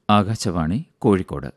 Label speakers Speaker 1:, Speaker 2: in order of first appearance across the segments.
Speaker 1: ആകാശവാണി കോഴിക്കോട്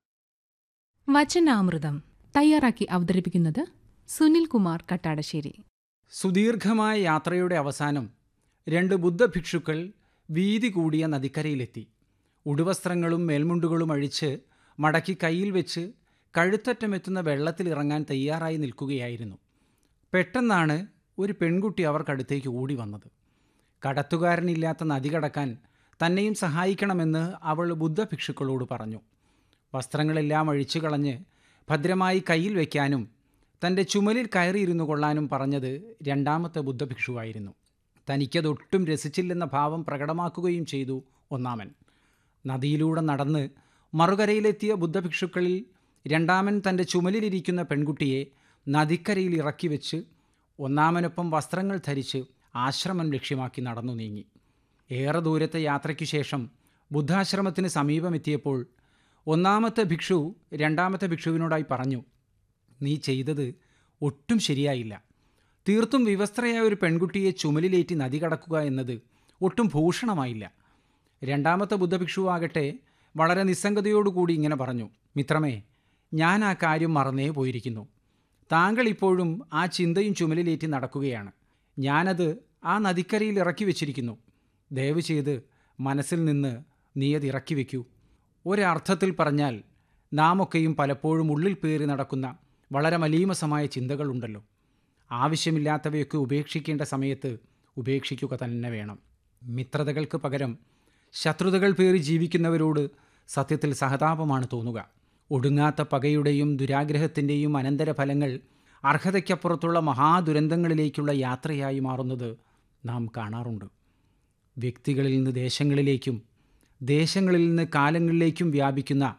Speaker 2: വചനാമൃതം തയ്യാറാക്കി അവതരിപ്പിക്കുന്നത് സുനിൽ കുമാർ കട്ടാടശ്ശേരി
Speaker 3: സുദീർഘമായ യാത്രയുടെ അവസാനം രണ്ട് ബുദ്ധഭിക്ഷുക്കൾ വീതി കൂടിയ നദിക്കരയിലെത്തി ഉടുവസ്ത്രങ്ങളും മേൽമുണ്ടുകളും അഴിച്ച് മടക്കി കയ്യിൽ വെച്ച് കഴുത്തറ്റമെത്തുന്ന വെള്ളത്തിലിറങ്ങാൻ തയ്യാറായി നിൽക്കുകയായിരുന്നു പെട്ടെന്നാണ് ഒരു പെൺകുട്ടി അവർക്കടുത്തേക്ക് ഓടി വന്നത് കടത്തുകാരനില്ലാത്ത നദി കടക്കാൻ തന്നെയും സഹായിക്കണമെന്ന് അവൾ ബുദ്ധഭിക്ഷുക്കളോട് പറഞ്ഞു വസ്ത്രങ്ങളെല്ലാം അഴിച്ചു കളഞ്ഞ് ഭദ്രമായി കയ്യിൽ വയ്ക്കാനും തൻ്റെ ചുമലിൽ കയറിയിരുന്നു കൊള്ളാനും പറഞ്ഞത് രണ്ടാമത്തെ ബുദ്ധഭിക്ഷുവായിരുന്നു തനിക്കതൊട്ടും രസിച്ചില്ലെന്ന ഭാവം പ്രകടമാക്കുകയും ചെയ്തു ഒന്നാമൻ നദിയിലൂടെ നടന്ന് മറുകരയിലെത്തിയ ബുദ്ധഭിക്ഷുക്കളിൽ രണ്ടാമൻ തൻ്റെ ചുമലിലിരിക്കുന്ന പെൺകുട്ടിയെ നദിക്കരയിൽ ഇറക്കി വെച്ച് ഒന്നാമനൊപ്പം വസ്ത്രങ്ങൾ ധരിച്ച് ആശ്രമം ലക്ഷ്യമാക്കി നടന്നു നീങ്ങി ഏറെ ദൂരത്തെ യാത്രയ്ക്കു ശേഷം ബുദ്ധാശ്രമത്തിന് സമീപമെത്തിയപ്പോൾ ഒന്നാമത്തെ ഭിക്ഷു രണ്ടാമത്തെ ഭിക്ഷുവിനോടായി പറഞ്ഞു നീ ചെയ്തത് ഒട്ടും ശരിയായില്ല തീർത്തും വിവസ്ത്രയായ ഒരു പെൺകുട്ടിയെ ചുമലിലേറ്റി നദി കടക്കുക എന്നത് ഒട്ടും ഭൂഷണമായില്ല രണ്ടാമത്തെ ബുദ്ധഭിക്ഷുവാകട്ടെ വളരെ നിസ്സംഗതയോടുകൂടി ഇങ്ങനെ പറഞ്ഞു മിത്രമേ ഞാൻ ആ കാര്യം മറന്നേ പോയിരിക്കുന്നു താങ്കൾ ഇപ്പോഴും ആ ചിന്തയും ചുമലിലേറ്റി നടക്കുകയാണ് ഞാനത് ആ നദിക്കരയിൽ ഇറക്കി വെച്ചിരിക്കുന്നു ദയവ് ചെയ്ത് മനസ്സിൽ നിന്ന് നീ അത് ഇറക്കി വയ്ക്കൂ ഒരർത്ഥത്തിൽ പറഞ്ഞാൽ നാമൊക്കെയും പലപ്പോഴും ഉള്ളിൽ പേറി നടക്കുന്ന വളരെ മലീമസമായ ചിന്തകളുണ്ടല്ലോ ആവശ്യമില്ലാത്തവയൊക്കെ ഉപേക്ഷിക്കേണ്ട സമയത്ത് ഉപേക്ഷിക്കുക തന്നെ വേണം മിത്രതകൾക്ക് പകരം ശത്രുതകൾ പേറി ജീവിക്കുന്നവരോട് സത്യത്തിൽ സഹതാപമാണ് തോന്നുക ഒടുങ്ങാത്ത പകയുടെയും ദുരാഗ്രഹത്തിൻ്റെയും അനന്തരഫലങ്ങൾ അർഹതയ്ക്കപ്പുറത്തുള്ള മഹാദുരന്തങ്ങളിലേക്കുള്ള യാത്രയായി മാറുന്നത് നാം കാണാറുണ്ട് വ്യക്തികളിൽ നിന്ന് ദേശങ്ങളിലേക്കും ദേശങ്ങളിൽ നിന്ന് കാലങ്ങളിലേക്കും വ്യാപിക്കുന്ന